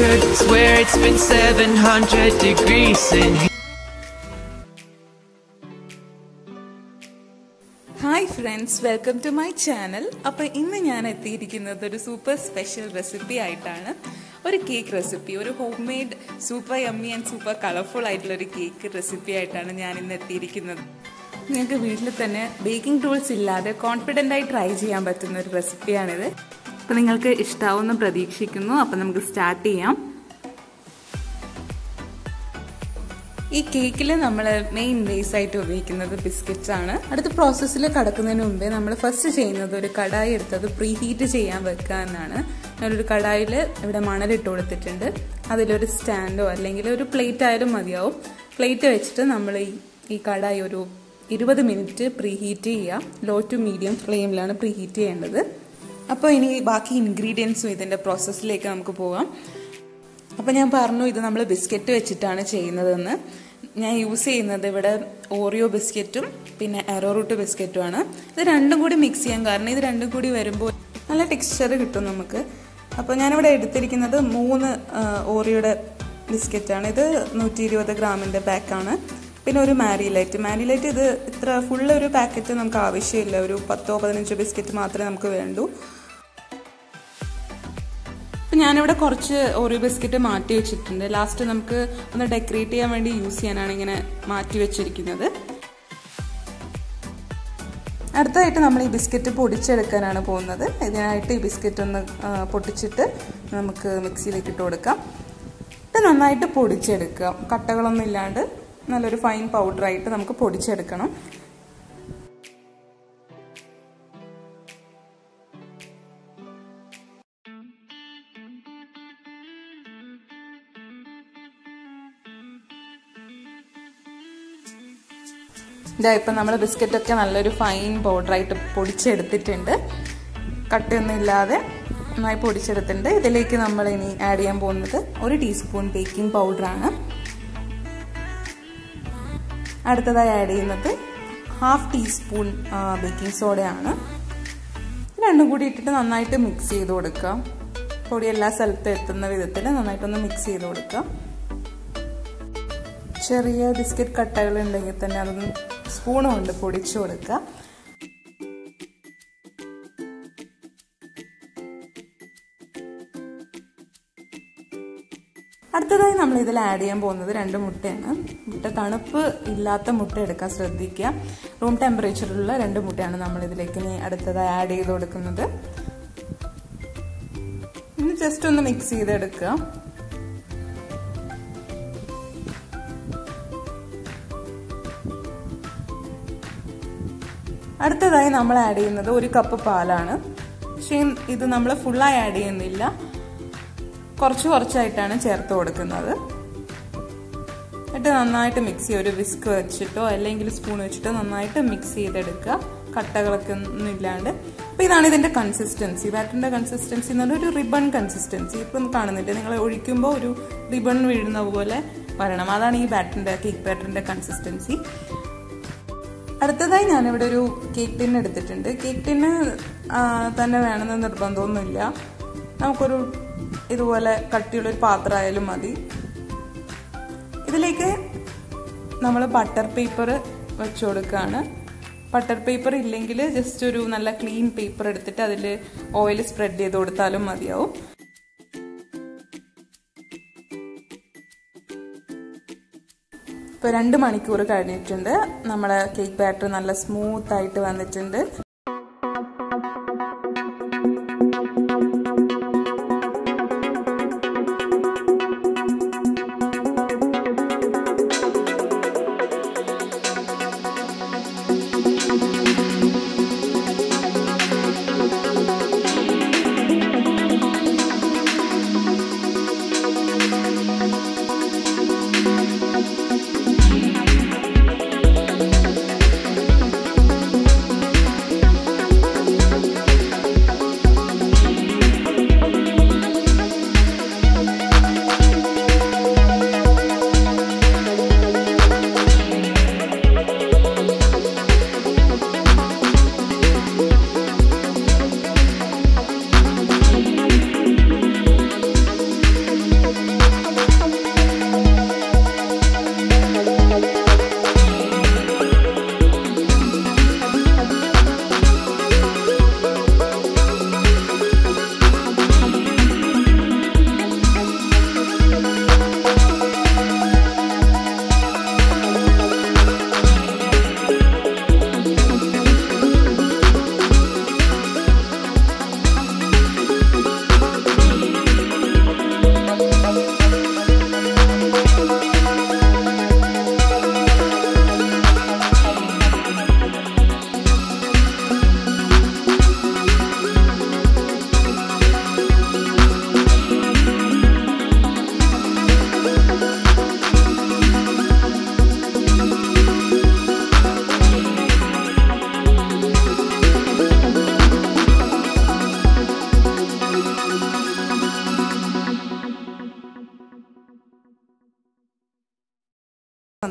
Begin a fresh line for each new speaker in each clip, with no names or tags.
could swear it's been 700 degrees in here.
Hi friends welcome to my channel അപ്പോൾ ഇന്ന് ഞാൻ എത്തിയിരിക്കുന്നത് ഒരു സൂപ്പർ സ്പെഷ്യൽ റെസിപ്പി ആയിട്ടാണ് ഒരു കേക്ക് റെസിപ്പി ഒരു home made super yummy and super colourful ആയിട്ടുള്ള ഒരു കേക്ക് റെസിപ്പി ആയിട്ടാണ് ഞാൻ ഇന്ന് എത്തിയിരിക്കുന്നത് നിങ്ങൾക്ക് വീട്ടിൽ തന്നെ ബേക്കിംഗ് ടൂൾസ് ഇല്ലാതെ കോൺഫിഡൻ്റ് ആയി ട്രൈ ചെയ്യാൻ പറ്റുന്ന ഒരു റെസിപ്പിയാണിത് അപ്പോൾ നിങ്ങൾക്ക് ഇഷ്ടാവുമെന്ന് പ്രതീക്ഷിക്കുന്നു അപ്പോൾ നമുക്ക് സ്റ്റാർട്ട് ചെയ്യാം ഈ കേക്കിൽ നമ്മൾ മെയിൻ ബേസ് ആയിട്ട് ഉപയോഗിക്കുന്നത് ബിസ്ക്കറ്റ്സ് ആണ് അടുത്ത പ്രോസസ്സിൽ കടക്കുന്നതിന് മുമ്പേ നമ്മൾ ഫസ്റ്റ് ചെയ്യുന്നത് ഒരു കടായി എടുത്തത് പ്രീ ഹീറ്റ് ചെയ്യാൻ വെക്കുക എന്നാണ് ഞാനൊരു കടായിൽ ഇവിടെ മണലിട്ട് കൊടുത്തിട്ടുണ്ട് അതിലൊരു സ്റ്റാൻഡോ അല്ലെങ്കിൽ ഒരു പ്ലേറ്റ് ആയാലും മതിയാവും പ്ലേറ്റ് വെച്ചിട്ട് നമ്മൾ ഈ ഈ കടായി ഒരു ഇരുപത് മിനിറ്റ് പ്രീ ഹീറ്റ് ചെയ്യുക ലോ ടു മീഡിയം ഫ്ലെയിമിലാണ് പ്രീ ഹീറ്റ് ചെയ്യേണ്ടത് അപ്പോൾ ഇനി ബാക്കി ഇൻഗ്രീഡിയൻസും ഇതിൻ്റെ പ്രോസസ്സിലേക്ക് നമുക്ക് പോകാം അപ്പോൾ ഞാൻ പറഞ്ഞു ഇത് നമ്മൾ ബിസ്ക്കറ്റ് വെച്ചിട്ടാണ് ചെയ്യുന്നതെന്ന് ഞാൻ യൂസ് ചെയ്യുന്നത് ഇവിടെ ഓറിയോ ബിസ്ക്കറ്റും പിന്നെ അരോറൂട്ട് ബിസ്ക്കറ്റുമാണ് ഇത് രണ്ടും കൂടി മിക്സ് ചെയ്യാൻ കാരണം ഇത് രണ്ടും കൂടി വരുമ്പോൾ നല്ല ടെക്സ്ചർ കിട്ടും നമുക്ക് അപ്പോൾ ഞാനിവിടെ എടുത്തിരിക്കുന്നത് മൂന്ന് ഓറിയോയുടെ ബിസ്ക്കറ്റാണ് ഇത് നൂറ്റി ഇരുപത് ഗ്രാമിൻ്റെ പാക്കാണ് പിന്നെ ഒരു മാരിലൈറ്റ് മാരിലൈറ്റ് ഇത് ഇത്ര ഫുള്ള് ഒരു പാക്കറ്റ് നമുക്ക് ആവശ്യമില്ല ഒരു പത്തോ പതിനഞ്ചോ ബിസ്ക്കറ്റ് മാത്രമേ നമുക്ക് വേണ്ടൂ അപ്പം ഞാനിവിടെ കുറച്ച് ഓറിയോ ബിസ്ക്കറ്റ് മാറ്റി വെച്ചിട്ടുണ്ട് ലാസ്റ്റ് നമുക്ക് ഒന്ന് ഡെക്കറേറ്റ് ചെയ്യാൻ വേണ്ടി യൂസ് ചെയ്യാനാണ് ഇങ്ങനെ മാറ്റി വെച്ചിരിക്കുന്നത് അടുത്തതായിട്ട് നമ്മൾ ഈ ബിസ്ക്കറ്റ് പൊടിച്ചെടുക്കാനാണ് പോകുന്നത് ഇതിനായിട്ട് ഈ ബിസ്ക്കറ്റ് ഒന്ന് പൊട്ടിച്ചിട്ട് നമുക്ക് മിക്സിയിലേക്ക് ഇട്ട് കൊടുക്കാം ഇത് നന്നായിട്ട് പൊടിച്ചെടുക്കുക കട്ടകളൊന്നും ഇല്ലാണ്ട് നല്ലൊരു ഫൈൻ പൗഡറായിട്ട് നമുക്ക് പൊടിച്ചെടുക്കണം ഇതാ ഇപ്പം നമ്മൾ ബിസ്ക്കറ്റൊക്കെ നല്ലൊരു ഫൈൻ പൗഡറായിട്ട് പൊടിച്ചെടുത്തിട്ടുണ്ട് കട്ടയൊന്നും ഇല്ലാതെ നന്നായി പൊടിച്ചെടുത്തിട്ടുണ്ട് ഇതിലേക്ക് നമ്മൾ ഇനി ആഡ് ചെയ്യാൻ പോകുന്നത് ഒരു ടീസ്പൂൺ ബേക്കിംഗ് പൗഡറാണ് അടുത്തതായി ആഡ് ചെയ്യുന്നത് ഹാഫ് ടീസ്പൂൺ ബേക്കിംഗ് സോഡയാണ് രണ്ടും കൂടി ഇട്ടിട്ട് നന്നായിട്ട് മിക്സ് ചെയ്ത് കൊടുക്കുക പൊടി എല്ലാ സ്ഥലത്തും എത്തുന്ന വിധത്തിൽ നന്നായിട്ടൊന്ന് മിക്സ് ചെയ്ത് കൊടുക്കുക ചെറിയ ബിസ്ക്കറ്റ് കട്ടകൾ ഉണ്ടെങ്കിൽ തന്നെ അതൊന്ന് സ്പൂൺ കൊണ്ട് പൊടിച്ചു കൊടുക്കുക അടുത്തതായി നമ്മൾ ഇതിൽ ആഡ് ചെയ്യാൻ പോകുന്നത് രണ്ട് മുട്ടയാണ് മുട്ട തണുപ്പ് ഇല്ലാത്ത മുട്ട എടുക്കാൻ ശ്രദ്ധിക്കുക റൂം ടെമ്പറേച്ചറിലുള്ള രണ്ട് മുട്ടയാണ് നമ്മൾ ഇതിലേക്ക് ഇനി അടുത്തതായി ആഡ് ചെയ്ത് കൊടുക്കുന്നത് ഇനി ജസ്റ്റ് ഒന്ന് മിക്സ് ചെയ്തെടുക്കുക അടുത്തതായി നമ്മൾ ആഡ് ചെയ്യുന്നത് ഒരു കപ്പ് പാലാണ് പക്ഷേ ഇത് നമ്മൾ ഫുള്ളായി ആഡ് ചെയ്യുന്നില്ല കുറച്ച് കുറച്ചായിട്ടാണ് ചേർത്ത് കൊടുക്കുന്നത് എന്നിട്ട് നന്നായിട്ട് മിക്സ് ചെയ്യുക ഒരു വിസ്ക് വെച്ചിട്ടോ അല്ലെങ്കിൽ സ്പൂൺ വെച്ചിട്ടോ നന്നായിട്ട് മിക്സ് ചെയ്തെടുക്കുക കട്ടകളൊക്കെ ഒന്നും ഇല്ലാണ്ട് അപ്പോൾ ഇതാണ് ഇതിൻ്റെ കൺസിസ്റ്റൻസി ബാറ്ററിൻ്റെ കൺസിസ്റ്റൻസി എന്ന് പറഞ്ഞാൽ ഒരു റിബൺ കൺസിസ്റ്റൻസി ഇപ്പം കാണുന്നില്ല നിങ്ങൾ ഒഴിക്കുമ്പോൾ ഒരു റിബൺ വീഴുന്ന പോലെ വരണം അതാണ് ഈ ബാറ്ററിൻ്റെ കേക്ക് ബാറ്ററിൻ്റെ കൺസിസ്റ്റൻസി അടുത്തതായി ഞാനിവിടെ ഒരു കേക്ക് ടിൻ എടുത്തിട്ടുണ്ട് കേക്ക് ടിന്ന് തന്നെ വേണമെന്ന് നിർബന്ധമൊന്നുമില്ല നമുക്കൊരു ഇതുപോലെ കട്ടിയുള്ളൊരു പാത്രമായാലും മതി ഇതിലേക്ക് നമ്മൾ ബട്ടർ പേപ്പർ വെച്ച് കൊടുക്കുകയാണ് ബട്ടർ പേപ്പർ ഇല്ലെങ്കിൽ ജസ്റ്റ് ഒരു നല്ല ക്ലീൻ പേപ്പർ എടുത്തിട്ട് അതിൽ ഓയിൽ സ്പ്രെഡ് ചെയ്ത് കൊടുത്താലും മതിയാവും ഇപ്പോൾ രണ്ട് മണിക്കൂർ കഴിഞ്ഞിട്ടുണ്ട് നമ്മുടെ കേക്ക് ബാറ്റർ നല്ല സ്മൂത്ത് ആയിട്ട് വന്നിട്ടുണ്ട്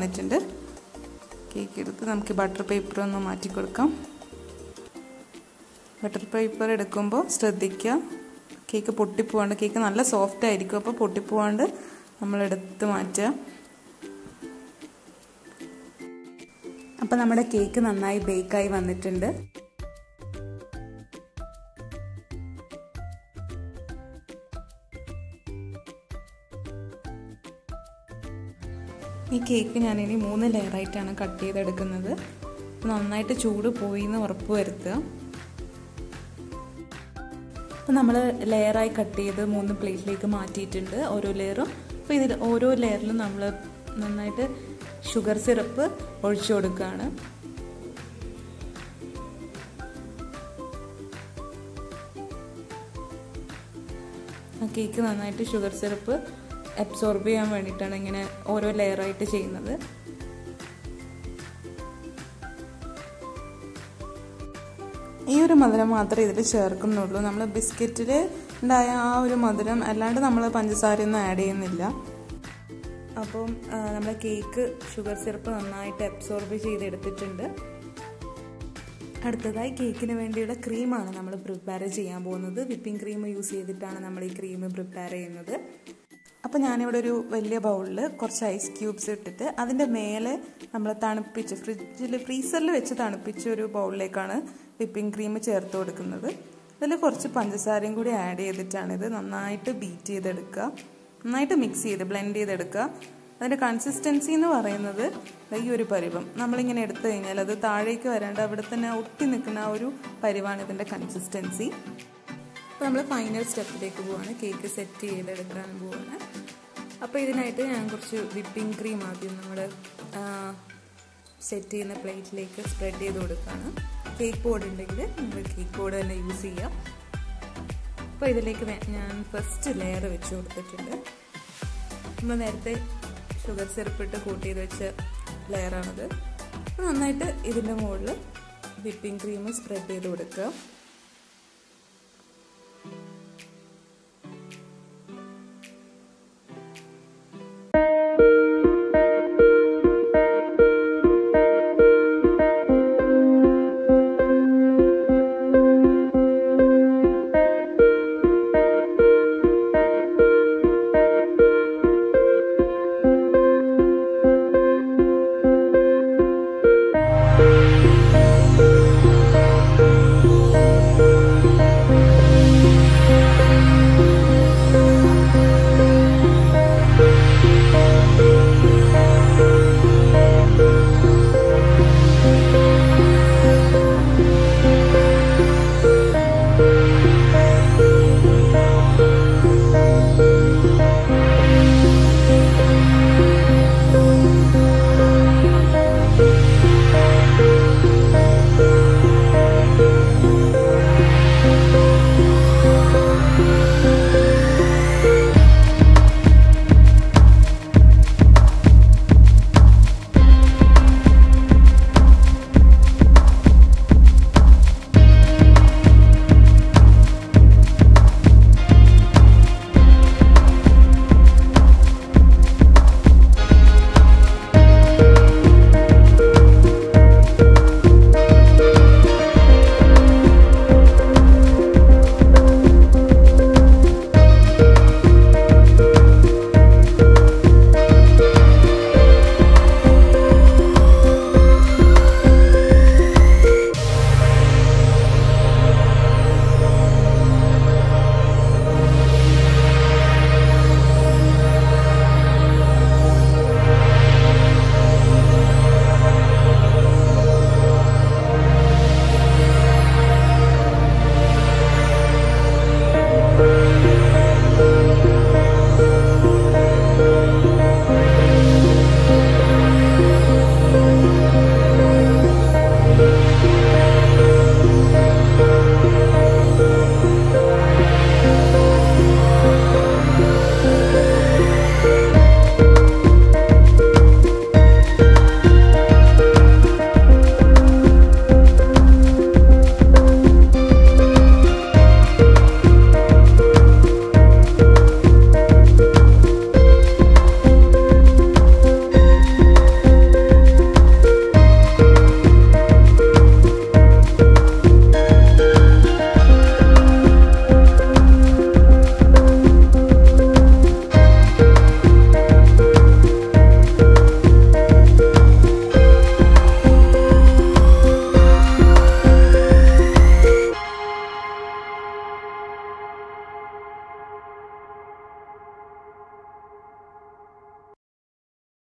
വന്നിട്ടുണ്ട് കേക്ക് എടുത്ത് നമുക്ക് ബട്ടർ പേപ്പർ ഒന്ന് മാറ്റി കൊടുക്കാം ബട്ടർ പേപ്പർ എടുക്കുമ്പോൾ ശ്രദ്ധിക്കുക കേക്ക് പൊട്ടിപ്പോവാണ്ട് കേക്ക് നല്ല സോഫ്റ്റ് ആയിരിക്കും അപ്പോൾ പൊട്ടിപ്പോവാണ്ട് നമ്മൾ എടുത്ത് മാറ്റുക അപ്പോൾ നമ്മുടെ കേക്ക് നന്നായി ബേക്കായി വന്നിട്ടുണ്ട് ഈ കേക്ക് ഞാനിനി മൂന്ന് ലെയറായിട്ടാണ് കട്ട് ചെയ്തെടുക്കുന്നത് നന്നായിട്ട് ചൂട് പോയി എന്ന് ഉറപ്പ് വരുത്തുക അപ്പോൾ നമ്മൾ ലെയറായി കട്ട് ചെയ്ത് മൂന്ന് പ്ലേറ്റിലേക്ക് മാറ്റിയിട്ടുണ്ട് ഓരോ ലെയറും അപ്പോൾ ഇതിൽ ഓരോ ലെയറിലും നമ്മൾ നന്നായിട്ട് ഷുഗർ സിറപ്പ് ഒഴിച്ചു കൊടുക്കുകയാണ് ആ കേക്ക് നന്നായിട്ട് ഷുഗർ സിറപ്പ് അബ്സോർബ് ചെയ്യാൻ വേണ്ടിയിട്ടാണ് ഇങ്ങനെ ഓരോ ലെയറായിട്ട് ചെയ്യുന്നത് ഈ ഒരു മധുരം മാത്രമേ ഇതിൽ ചേർക്കുന്നുള്ളൂ നമ്മൾ ബിസ്ക്കറ്റിൽ ഉണ്ടായ ആ ഒരു മധുരം അല്ലാണ്ട് നമ്മൾ പഞ്ചസാരയൊന്നും ആഡ് ചെയ്യുന്നില്ല അപ്പം നമ്മുടെ കേക്ക് ഷുഗർ സിറപ്പ് നന്നായിട്ട് അബ്സോർബ് ചെയ്തെടുത്തിട്ടുണ്ട് അടുത്തതായി കേക്കിന് വേണ്ടിയുള്ള ക്രീമാണ് നമ്മൾ പ്രിപ്പയർ ചെയ്യാൻ പോകുന്നത് വിപ്പിംഗ് ക്രീം യൂസ് ചെയ്തിട്ടാണ് നമ്മൾ ഈ ക്രീം പ്രിപ്പയർ ചെയ്യുന്നത് അപ്പോൾ ഞാനിവിടെ ഒരു വലിയ ബൗളിൽ കുറച്ച് ഐസ് ക്യൂബ്സ് ഇട്ടിട്ട് അതിൻ്റെ മേലെ നമ്മൾ തണുപ്പിച്ച് ഫ്രിഡ്ജിൽ ഫ്രീസറിൽ വെച്ച് തണുപ്പിച്ച ഒരു ബൗളിലേക്കാണ് വിപ്പിംഗ് ക്രീം ചേർത്ത് കൊടുക്കുന്നത് ഇതിൽ കുറച്ച് പഞ്ചസാരയും കൂടി ആഡ് ചെയ്തിട്ടാണ് ഇത് നന്നായിട്ട് ബീറ്റ് ചെയ്തെടുക്കുക നന്നായിട്ട് മിക്സ് ചെയ്ത് ബ്ലെൻഡ് ചെയ്തെടുക്കുക അതിൻ്റെ കൺസിസ്റ്റൻസി എന്ന് പറയുന്നത് ഈ ഒരു പരിവം നമ്മളിങ്ങനെ എടുത്തു കഴിഞ്ഞാൽ അത് താഴേക്ക് വരാണ്ട് അവിടെ തന്നെ ഒട്ടി നിൽക്കുന്ന ആ ഒരു പരിവാണ് ഇതിൻ്റെ കൺസിസ്റ്റൻസി അപ്പോൾ നമ്മൾ ഫൈനൽ സ്റ്റെപ്പിലേക്ക് പോവാണ് കേക്ക് സെറ്റ് ചെയ്തെടുക്കാൻ പോവാണ് അപ്പോൾ ഇതിനായിട്ട് ഞാൻ കുറച്ച് വിപ്പിംഗ് ക്രീം ആദ്യം നമ്മൾ സെറ്റ് ചെയ്യുന്ന പ്ലേറ്റിലേക്ക് സ്പ്രെഡ് ചെയ്ത് കൊടുക്കുകയാണ് കേക്ക് ബോർഡ് ഉണ്ടെങ്കിൽ നമ്മൾ കേക്ക് ബോർഡ് തന്നെ യൂസ് ചെയ്യാം അപ്പോൾ ഇതിലേക്ക് ഞാൻ ഫസ്റ്റ് ലെയർ വെച്ച് കൊടുത്തിട്ടുണ്ട് നമ്മൾ നേരത്തെ ഷുഗർ സിറപ്പ് ഇട്ട് കൂട്ടി ചെയ്ത് വെച്ച ലെയറാണത് അപ്പോൾ നന്നായിട്ട് ഇതിൻ്റെ മുകളിൽ വിപ്പിംഗ് ക്രീം സ്പ്രെഡ് ചെയ്ത് കൊടുക്കുക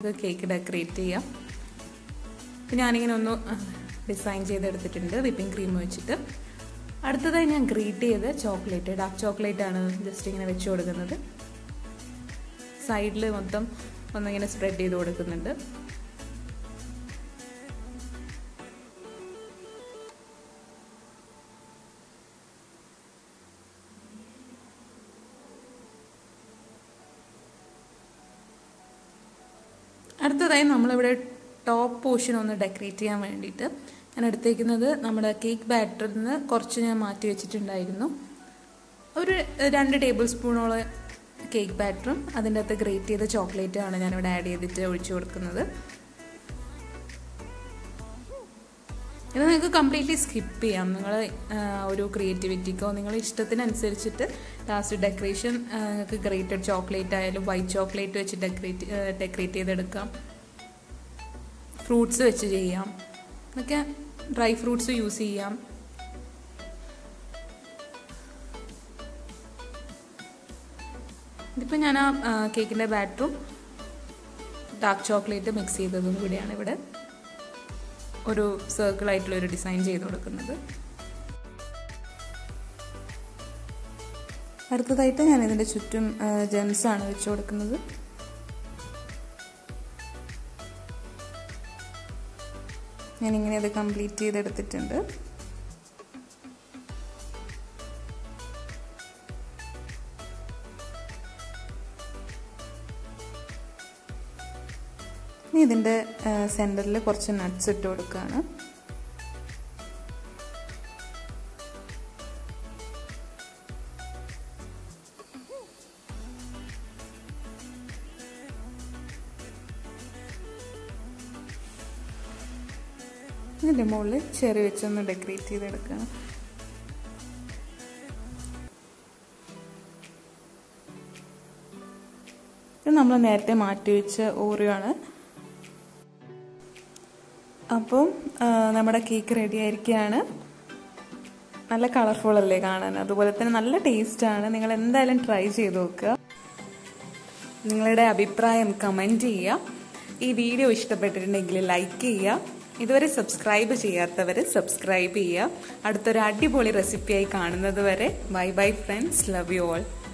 നമുക്ക് കേക്ക് ഡെക്കറേറ്റ് ചെയ്യാം അപ്പം ഞാനിങ്ങനെ ഒന്ന് ഡിസൈൻ ചെയ്തെടുത്തിട്ടുണ്ട് വിപ്പിംഗ് ക്രീം വെച്ചിട്ട് അടുത്തതായി ഞാൻ ഗ്രേറ്റ് ചെയ്ത ചോക്ലേറ്റ് ഡാർക്ക് ചോക്ലേറ്റ് ആണ് ജസ്റ്റ് ഇങ്ങനെ വെച്ച് കൊടുക്കുന്നത് സൈഡിൽ മൊത്തം ഒന്നിങ്ങനെ സ്പ്രെഡ് ചെയ്ത് കൊടുക്കുന്നുണ്ട് അടുത്തതായി നമ്മളിവിടെ ടോപ്പ് പോർഷൻ ഒന്ന് ഡെക്കറേറ്റ് ചെയ്യാൻ വേണ്ടിയിട്ട് ഞാൻ എടുത്തേക്കുന്നത് നമ്മുടെ കേക്ക് ബാറ്ററിൽ നിന്ന് കുറച്ച് ഞാൻ മാറ്റി വെച്ചിട്ടുണ്ടായിരുന്നു ഒരു രണ്ട് ടേബിൾ സ്പൂണോളം കേക്ക് ബാറ്ററും അതിൻ്റെ അകത്ത് ഗ്രേറ്റ് ചെയ്ത ചോക്ലേറ്റും ആണ് ഞാനിവിടെ ആഡ് ചെയ്തിട്ട് ഒഴിച്ചു കൊടുക്കുന്നത് ഇത് നിങ്ങൾക്ക് കംപ്ലീറ്റ്ലി സ്കിപ്പ് ചെയ്യാം നിങ്ങൾ ഒരു ക്രിയേറ്റിവിറ്റിക്കോ നിങ്ങളുടെ ഇഷ്ടത്തിനനുസരിച്ചിട്ട് ലാസ്റ്റ് ഡെക്കറേഷൻ നിങ്ങൾക്ക് ഗ്രേറ്റഡ് ചോക്ലേറ്റ് ആയാലും വൈറ്റ് ചോക്ലേറ്റ് വെച്ച് ഡെക്കറേറ്റ് ഡെക്കറേറ്റ് ചെയ്തെടുക്കാം ഫ്രൂട്ട്സ് വെച്ച് ചെയ്യാം എന്നൊക്കെ ഡ്രൈ ഫ്രൂട്ട്സ് യൂസ് ചെയ്യാം ഇതിപ്പോൾ ഞാൻ ആ കേക്കിൻ്റെ ബാറ്ററും ഡാർക്ക് ചോക്ലേറ്റ് മിക്സ് ചെയ്തതും കൂടിയാണ് ഇവിടെ ഒരു സർക്കിൾ ആയിട്ടുള്ള ഒരു ഡിസൈൻ ചെയ്ത് കൊടുക്കുന്നത് അടുത്തതായിട്ട് ഞാൻ ഇതിൻ്റെ ചുറ്റും ജെംസ് ആണ് വെച്ച് കൊടുക്കുന്നത് ഞാനിങ്ങനെ അത് കംപ്ലീറ്റ് ചെയ്തെടുത്തിട്ടുണ്ട് ഇനി ഇതിൻ്റെ സെൻറ്ററിൽ കുറച്ച് നട്ട്സ് ഇട്ട് കൊടുക്കുകയാണ് ഇതിൻ്റെ മുകളിൽ ചെറി വെച്ചൊന്ന് ഡെക്കറേറ്റ് ചെയ്തെടുക്കുകയാണ് ഇത് നമ്മൾ നേരത്തെ മാറ്റി വെച്ച ഓറിയാണ് അപ്പം നമ്മുടെ കേക്ക് റെഡി ആയിരിക്കുകയാണ് നല്ല കളർഫുൾ അല്ലേ കാണാൻ അതുപോലെ തന്നെ നല്ല ടേസ്റ്റാണ് നിങ്ങൾ എന്തായാലും ട്രൈ ചെയ്ത് നോക്കുക നിങ്ങളുടെ അഭിപ്രായം കമൻറ്റ് ചെയ്യുക ഈ വീഡിയോ ഇഷ്ടപ്പെട്ടിട്ടുണ്ടെങ്കിൽ ലൈക്ക് ചെയ്യുക ഇതുവരെ സബ്സ്ക്രൈബ് ചെയ്യാത്തവർ സബ്സ്ക്രൈബ് ചെയ്യുക അടുത്തൊരു അടിപൊളി റെസിപ്പിയായി കാണുന്നത് വരെ bye bye friends love you all